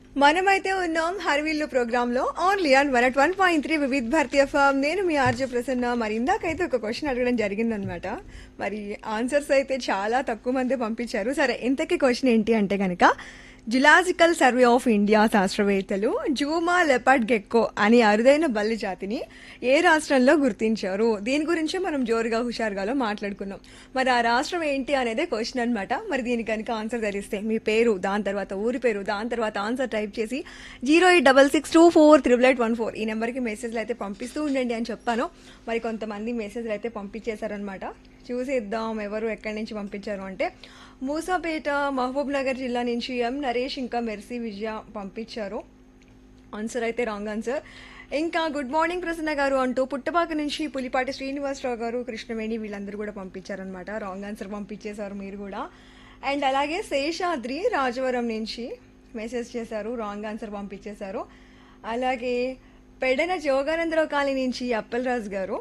మనమైతే ఉన్నాం హర్విల్లు ప్రోగ్రామ్ లో only on one at one point three Vividh Bharati FM నేను మీ ఆర్జే ప్రసన్న మరి ఇందాకైతే ఒక క్వశ్చన్ అడగడం జరిగిందనమాట మరి ఆన్సర్స్ అయితే చాలా తక్కువ మంది పంపించారు సరే ఇంతకీ క్వశ్చన్ ఏంటి అంటే కనుక జులాజికల్ సర్వే ఆఫ్ ఇండియా శాస్త్రవేత్తలు జూమా లెపర్డ్ గెక్కో అని అరుదైన బల్లి జాతిని ఏ రాష్ట్రంలో గుర్తించారు దీని గురించి మనం జోరుగా హుషారుగాలో మాట్లాడుకున్నాం మరి ఆ రాష్ట్రం ఏంటి అనేదే క్వశ్చన్ అనమాట మరి దీనికి కనుక ఆన్సర్ తెలిస్తే మీ పేరు దాని తర్వాత ఊరి పేరు దాని తర్వాత ఆన్సర్ టైప్ చేసి zero eight double six two four triple eight one four ఈ నెంబర్కి మెసేజ్లు అయితే పంపిస్తూ ఉండండి అని చెప్పాను మరి కొంతమంది మెసేజ్లు అయితే పంపించేశారనమాట చూసేద్దాం ఎవరు ఎక్కడి నుంచి పంపించారు అంటే మూసాపేట మహబూబ్ నగర్ జిల్లా నుంచి ఎం నరేష్ ఇంకా మెర్సీ విజయ పంపించారు ఆన్సర్ అయితే రాంగ్ ఆన్సర్ ఇంకా గుడ్ మార్నింగ్ ప్రసన్న గారు అంటూ పుట్టపాక నుంచి పులిపాటి శ్రీనివాసరావు గారు కృష్ణవేణి వీళ్ళందరూ కూడా పంపించారనమాట రాంగ్ ఆన్సర్ పంపించేశారు మీరు కూడా అండ్ అలాగే శేషాద్రి రాజవరం నుంచి మెసేజ్ చేశారు రాంగ్ ఆన్సర్ పంపించేశారు అలాగే పెడన జోగానందరావు కాలనీ నుంచి అప్పలరాజు గారు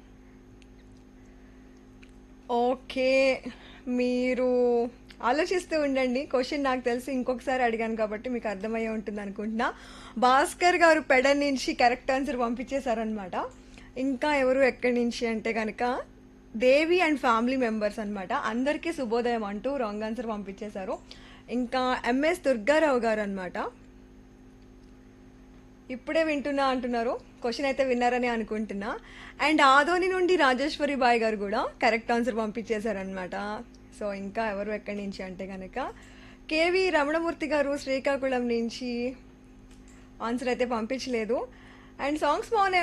ఓకే మీరు ఆలోచిస్తూ ఉండండి క్వశ్చన్ నాకు తెలిసి ఇంకొకసారి అడిగాను కాబట్టి మీకు అర్థమయ్యే ఉంటుంది అనుకుంటున్నా భాస్కర్ గారు పెడ నుంచి కరెక్ట్ ఆన్సర్ పంపించేశారనమాట ఇంకా ఎవరు ఎక్కడి నుంచి అంటే కనుక దేవి అండ్ ఫ్యామిలీ మెంబర్స్ అనమాట అందరికీ శుభోదయం అంటూ రాంగ్ ఆన్సర్ పంపించేశారు ఇంకా ఎంఎస్ దుర్గారావు గారు అనమాట ఇప్పుడే వింటున్నా అంటున్నారు క్వశ్చన్ అయితే విన్నారని అనుకుంటున్నా అండ్ ఆదోని నుండి రాజేశ్వరి బాయ్ గారు కూడా కరెక్ట్ ఆన్సర్ పంపించేశారనమాట సో ఇంకా ఎవరు ఎక్కడి నుంచి అంటే కనుక కేవి రమణమూర్తి గారు శ్రీకాకుళం నుంచి ఆన్సర్ అయితే పంపించలేదు అండ్ సాంగ్స్ బాగున్నాయి